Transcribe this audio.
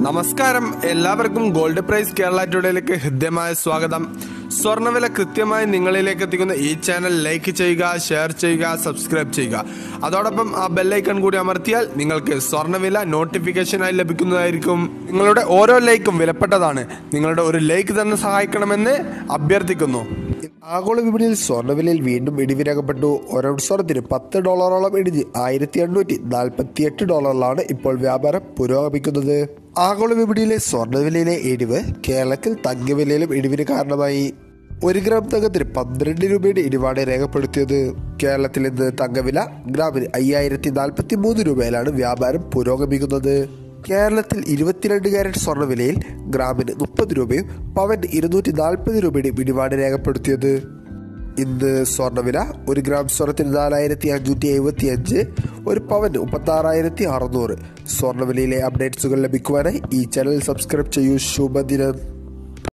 നമസ്കാരം എല്ലാവർക്കും gold price Kerala ടുഡേയിലേക്ക് ഹൃദ്യമായ സ്വാഗതം സ്വർണ്ണവില കൃത്യമായി നിങ്ങളിലേക്ക് എത്തിക്കുന്ന ഈ ചാനൽ ലൈക്ക് ചെയ്യുക ഷെയർ ചെയ്യുക സബ്സ്ക്രൈബ് ചെയ്യുക അതോടൊപ്പം ആ ബെല്ലൈക്കൺ കൂടി അമർത്തിയാൽ നിങ്ങൾക്ക് സ്വർണ്ണവില നോട്ടിഫിക്കേഷനായി ലഭിക്കുന്നതായിരിക്കും നിങ്ങളുടെ ഓരോ ലൈക്കും വിലപ്പെട്ടതാണ് നിങ്ങളുടെ ഒരു ലൈക്ക് തന്നെ സഹായിക്കണമെന്ന് അഭ്യർത്ഥിക്കുന്നു ആഗോള വിപണിയിൽ സ്വർണ്ണവിലയിൽ വീണ്ടും ഇടിവ് രേഖപ്പെട്ടു ഓരോ സ്വർണത്തിന് പത്ത് ഡോളറോളം ഇടിഞ്ഞ് ആയിരത്തി എണ്ണൂറ്റി നാൽപ്പത്തി എട്ട് ഡോളറിലാണ് ഇപ്പോൾ വ്യാപാരം പുരോഗമിക്കുന്നത് ആഗോള വിപണിയിലെ സ്വർണ്ണവിലയിലെ ഇടിവ് കേരളത്തിൽ തങ്കവിലയിലും ഇടിവിന് കാരണമായി ഒരു ഗ്രാം തങ്കത്തിന് പന്ത്രണ്ട് രൂപയുടെ ഇടിവാണ് രേഖപ്പെടുത്തിയത് കേരളത്തിൽ ഇന്ന് തങ്കവില ഗ്രാമിന് അയ്യായിരത്തി നാൽപ്പത്തി മൂന്ന് രൂപയിലാണ് വ്യാപാരം പുരോഗമിക്കുന്നത് കേരളത്തിൽ ഇരുപത്തിരണ്ട് കാരറ്റ് സ്വർണ്ണവിലയിൽ ഗ്രാമിന് മുപ്പത് രൂപയും പവന് ഇരുന്നൂറ്റി നാൽപ്പത് രൂപയുടെയും ഇടിവാണ് രേഖപ്പെടുത്തിയത് ഇന്ന് സ്വർണ്ണവില ഒരു ഗ്രാം സ്വർണത്തിന് നാലായിരത്തി അഞ്ഞൂറ്റി എഴുപത്തി അഞ്ച് ഒരു പവന് മുപ്പത്തി ആറായിരത്തി അറുന്നൂറ് സ്വർണ്ണവിലയിലെ അപ്ഡേറ്റ്സുകൾ ലഭിക്കുവാനായി ഈ ചാനൽ സബ്സ്ക്രൈബ് ചെയ്യൂ ശുഭദിനം